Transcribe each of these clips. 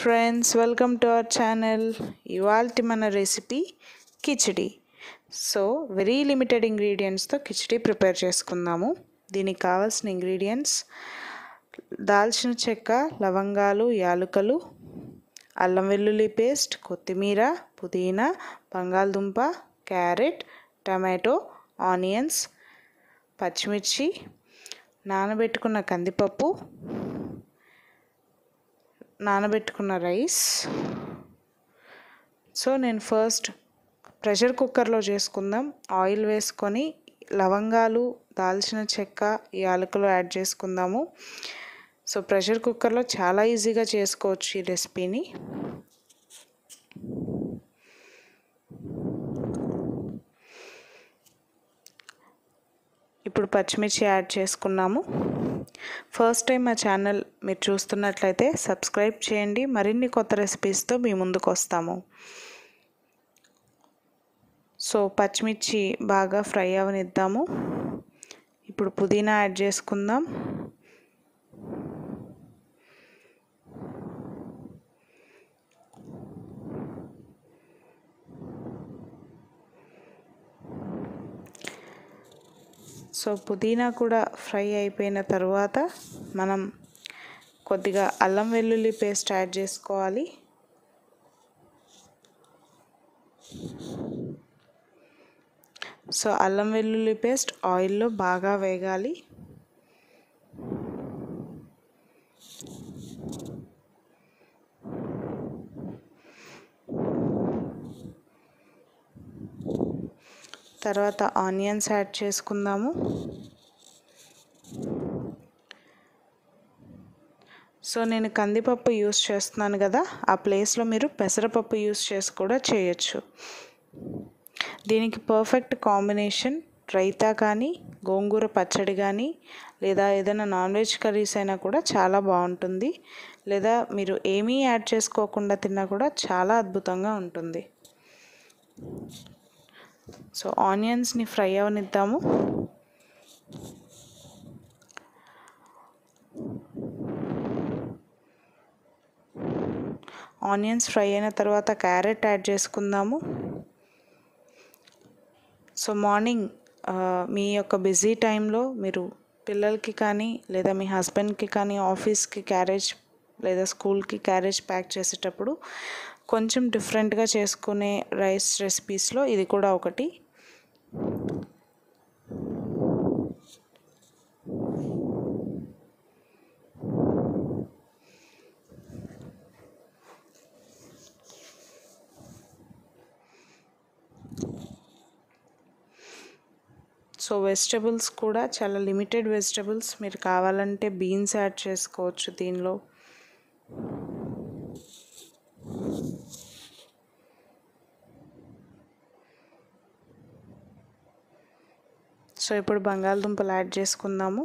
friends welcome to our channel ఇవాళ మన recipe khichdi so very limited ఇంగ్రీడియంట్స్తో కిచిడి ప్రిపేర్ చేసుకుందాము దీనికి కావాల్సిన ఇంగ్రీడియంట్స్ దాల్చిన చెక్క లవంగాలు యాలుకలు అల్లం వెల్లుల్లి పేస్ట్ కొత్తిమీర పుదీనా బంగాళదుంప క్యారెట్ టమాటో ఆనియన్స్ పచ్చిమిర్చి నానబెట్టుకున్న కందిపప్పు నానబెట్టుకున్న రైస్ సో నేను ఫస్ట్ ప్రెషర్ కుక్కర్లో చేసుకుందాం ఆయిల్ వేసుకొని లవంగాలు దాల్చిన చెక్క యాలకులు యాడ్ చేసుకుందాము సో ప్రెషర్ కుక్కర్లో చాలా ఈజీగా చేసుకోవచ్చు ఈ రెసిపీని ఇప్పుడు పచ్చిమిర్చి యాడ్ చేసుకున్నాము ఫస్ట్ టైం మా ఛానల్ మీరు చూస్తున్నట్లయితే సబ్స్క్రైబ్ చేయండి మరిన్ని కొత్త రెసిపీస్తో మీ ముందుకు వస్తాము సో పచ్చిమిర్చి బాగా ఫ్రై అవనిద్దాము ఇప్పుడు పుదీనా యాడ్ చేసుకుందాం సో పుదీనా కూడా ఫ్రై అయిపోయిన తర్వాత మనం కొద్దిగా అల్లం వెల్లుల్లి పేస్ట్ యాడ్ చేసుకోవాలి సో అల్లం వెల్లుల్లి పేస్ట్ ఆయిల్లో బాగా వేగాలి తర్వాత ఆనియన్స్ యాడ్ చేసుకుందాము సో నేను కందిపప్పు యూస్ చేస్తున్నాను కదా ఆ ప్లేస్లో మీరు పెసరపప్పు యూస్ చేసి కూడా చేయొచ్చు దీనికి పర్ఫెక్ట్ కాంబినేషన్ రైతా కానీ గోంగూర పచ్చడి కానీ లేదా ఏదైనా నాన్ వెజ్ కర్రీస్ అయినా కూడా చాలా బాగుంటుంది లేదా మీరు ఏమీ యాడ్ చేసుకోకుండా తిన్నా కూడా చాలా అద్భుతంగా ఉంటుంది సో ఆనియన్స్ని ఫ్రై అవనిద్దాము ఆనియన్స్ ఫ్రై అయిన తర్వాత క్యారెట్ యాడ్ చేసుకుందాము సో మార్నింగ్ మీ యొక్క బిజీ టైంలో మీరు పిల్లలకి కానీ లేదా మీ హస్బెండ్కి కానీ ఆఫీస్కి క్యారేజ్ లేదా స్కూల్కి క్యారేజ్ ప్యాక్ చేసేటప్పుడు కొంచెం డిఫరెంట్గా చేసుకునే రైస్ రెసిపీస్లో ఇది కూడా ఒకటి సో వెజిటబుల్స్ కూడా చాలా లిమిటెడ్ వెజిటబుల్స్ మీరు కావాలంటే బీన్స్ యాడ్ చేసుకోవచ్చు దీనిలో సో ఇప్పుడు బంగాళదుంపలు యాడ్ చేసుకుందాము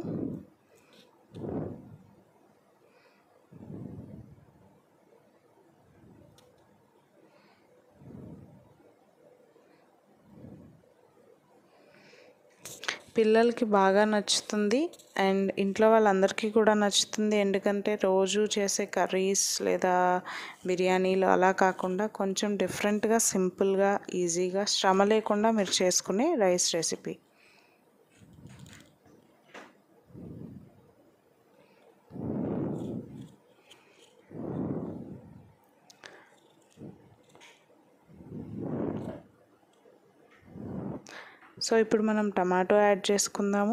పిల్లలకి బాగా నచ్చుతుంది అండ్ ఇంట్లో వాళ్ళందరికీ కూడా నచ్చుతుంది ఎందుకంటే రోజు చేసే కర్రీస్ లేదా బిర్యానీలు అలా కాకుండా కొంచెం డిఫరెంట్గా సింపుల్గా ఈజీగా శ్రమ లేకుండా మీరు చేసుకునే రైస్ రెసిపీ సో ఇప్పుడు మనం టమాటో యాడ్ చేసుకుందాము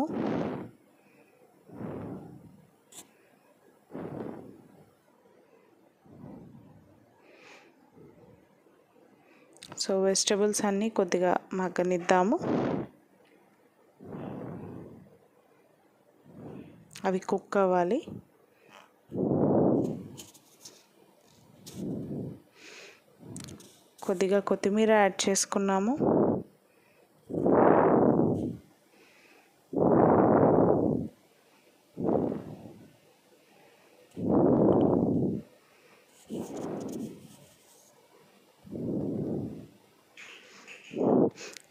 సో వెజిటబుల్స్ అన్నీ కొద్దిగా మగ్గనిద్దాము అవి కుక్ అవ్వాలి కొద్దిగా కొత్తిమీర యాడ్ చేసుకున్నాము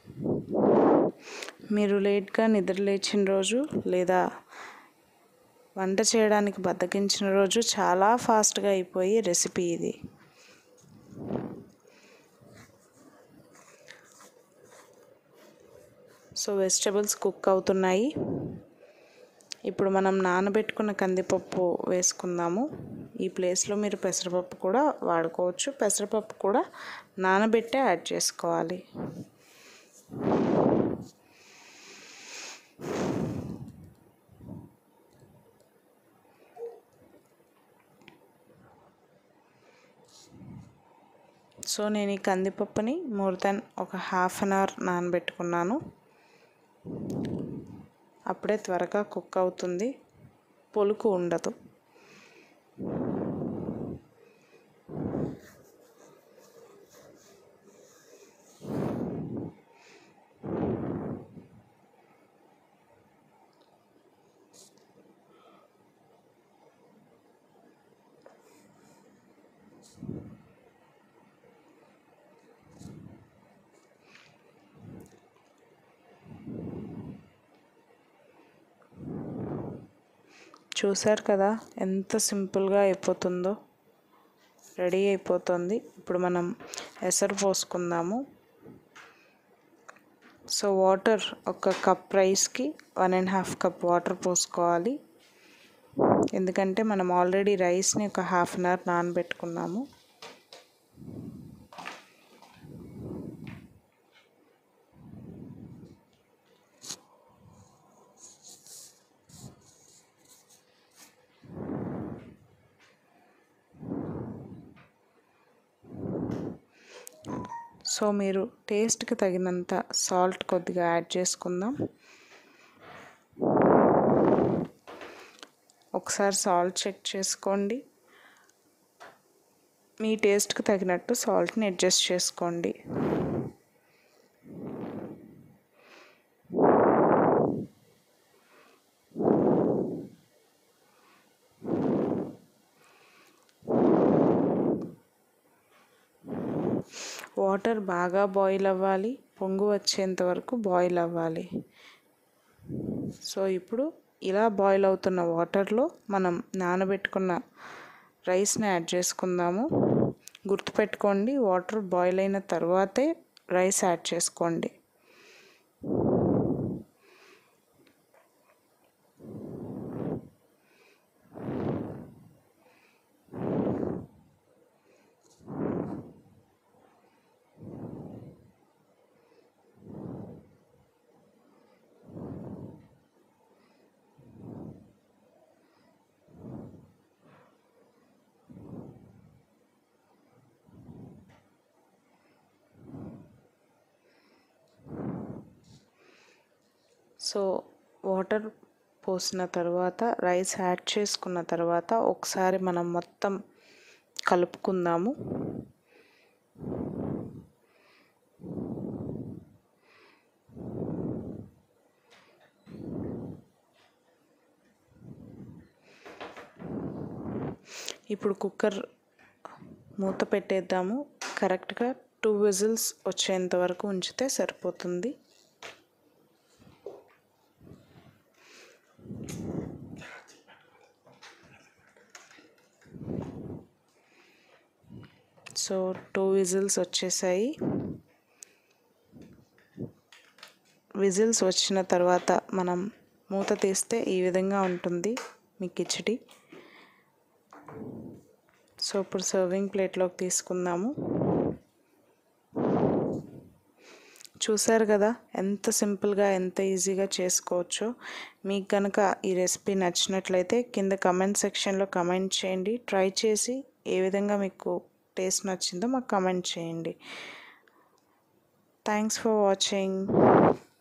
మీరు లేట్గా నిద్ర లేచిన రోజు లేదా వంట చేయడానికి బద్దకించిన రోజు చాలా ఫాస్ట్గా అయిపోయే రెసిపీ ఇది సో వెజిటబుల్స్ కుక్ అవుతున్నాయి ఇప్పుడు మనం నానబెట్టుకున్న కందిపప్పు వేసుకుందాము ఈ ప్లేస్లో మీరు పెసరపప్పు కూడా వాడుకోవచ్చు పెసరపప్పు కూడా నానబెట్టే యాడ్ చేసుకోవాలి సో నేను ఈ కందిపప్పుని మోర్ దెన్ ఒక హాఫ్ అన్ అవర్ నానబెట్టుకున్నాను అప్పుడే త్వరగా కుక్ అవుతుంది పొలుకు ఉండదు చూశారు కదా ఎంత సింపుల్గా అయిపోతుందో రెడీ అయిపోతుంది ఇప్పుడు మనం ఎసరు పోసుకుందాము సో వాటర్ ఒక కప్ రైస్కి one and half cup water పోసుకోవాలి ఎందుకంటే మనం ఆల్రెడీ రైస్ని ఒక హాఫ్ అన్ అవర్ నానబెట్టుకున్నాము సో మీరు టేస్ట్కి తగినంత సాల్ట్ కొద్దిగా యాడ్ చేసుకుందాం ఒకసారి సాల్ట్ చెక్ చేసుకోండి మీ టేస్ట్కి తగినట్టు సాల్ట్ని అడ్జస్ట్ చేసుకోండి వాటర్ బాగా బాయిల్ అవ్వాలి పొంగు వచ్చేంత వరకు బాయిల్ అవ్వాలి సో ఇప్పుడు ఇలా బాయిల్ అవుతున్న వాటర్లో మనం నానబెట్టుకున్న రైస్ని యాడ్ చేసుకుందాము గుర్తుపెట్టుకోండి వాటర్ బాయిల్ అయిన తర్వాతే రైస్ యాడ్ చేసుకోండి సో వాటర్ పోసిన తర్వాత రైస్ యాడ్ చేసుకున్న తర్వాత ఒకసారి మనం మొత్తం కలుపుకుందాము ఇప్పుడు కుక్కర్ మూత పెట్టేద్దాము కరెక్ట్గా టూ విజిల్స్ వచ్చేంత వరకు ఉంచితే సరిపోతుంది సో టూ విజిల్స్ వచ్చేసాయి విజిల్స్ వచ్చిన తర్వాత మనం మూత తీస్తే ఈ విధంగా ఉంటుంది మీ కిచడి సో ఇప్పుడు సర్వింగ్ ప్లేట్లోకి తీసుకుందాము చూసారు కదా ఎంత సింపుల్గా ఎంత ఈజీగా చేసుకోవచ్చో మీకు కనుక ఈ రెసిపీ నచ్చినట్లయితే కింద కమెంట్ సెక్షన్లో కమెంట్ చేయండి ట్రై చేసి ఏ విధంగా మీకు టేస్ట్ నచ్చిందో మాకు కమెంట్ చేయండి థ్యాంక్స్ ఫర్ వాచింగ్